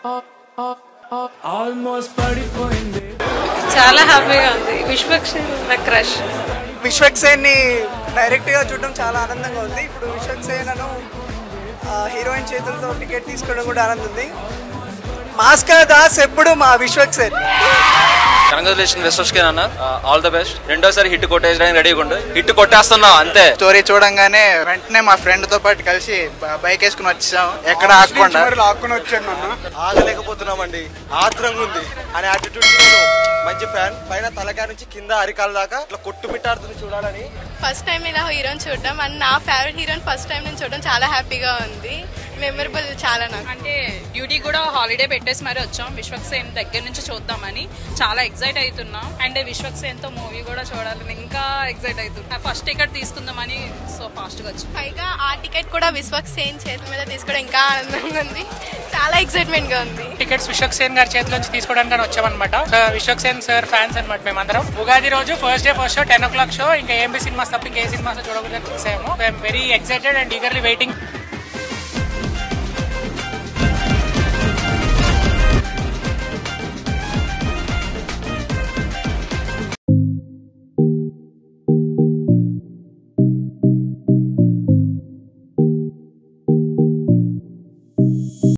almost పడిపోయింది చాలా హ్యాపీగా ఉంది విశ్వక్షేణ్ నా క్రష్ విశ్వక్సేన్ని డైరెక్ట్ గా చూడడం చాలా ఆనందంగా ఉంది ఇప్పుడు విశ్వక్సేనను హీరోయిన్ చేతులతో టికెట్ తీసుకోవడం కూడా ఆనందం ఉంది మాస్కర్ దాస్ ఎప్పుడు మా విశ్వక్సేన్ కంగ్రాచులేషన్ విశ్వస్కే అన్న ఆల్ ద బెస్ట్ రెండోసారి హిట్ కొట్టేయడానికి రెడీగా ఉండు హిట్ కొట్టేస్తున్నావు అంతే స్టోరీ చూడంగానే వెంటనే మా ఫ్రెండ్ తో పాటు కలిసి బ- బైక్ వేసుకుని వచ్చాం ఎక్కడ ఆగకుండా లాక్కుని వచ్చాను అన్న ఆగలేకపోతున్నామండి ఆత్రంగా ఉంది అనే యాటిట్యూడ్ నేను మంచి ఫ్యాన్ పైన తలకాయ నుంచి కింద అరికాల దాకా ఇట్లా కొట్టు మిట్టాడుతుంది చూడాలని ఫస్ట్ టైం ఇలా హీరోని చూడడం అండ్ నా ఫేవరెట్ హీరోని ఫస్ట్ టైం నేను చూడడం చాలా హ్యాపీగా ఉంది మెమరబుల్ చాలా నాకు అంటే డ్యూటీ కూడా హాలిడే పెట్టేసి మరి వచ్చాం విశ్వక్సేన్ దగ్గర నుంచి చూద్దామని చాలా ఎగ్జైట్ అవుతున్నాం అండ్ విశ్వక్సేన్ తో మూవీ కూడా చూడాలని ఇంకా ఎగ్జైట్ అవుతున్నా ఫస్ట్ టికెట్ తీసుకుందామని సో ఫాస్ట్ గా వచ్చాం పైగా ఆ టికెట్ కూడా విశ్వక్ సేన్ చేతుల మీద తీసుకోవడం ఇంకా ఆనందంగా ఉంది చాలా ఎక్సైట్మెంట్ గా ఉంది టికెట్స్ విశ్వక్ సేన్ గారి చేతి నుంచి తీసుకోవడానికి వచ్చామన్నమాట so Vishwak Sen sir fans అనమాట మేమందరం ఉగాది రోజు first day first show ten o'clock show ఇంకా ఏఎంబీ సినిమాస్ తప్ప ఇంకా ఏ సినిమాస్ చూడకూడదని ఫిక్స్ అయ్యాము I'm very excited and eagerly waiting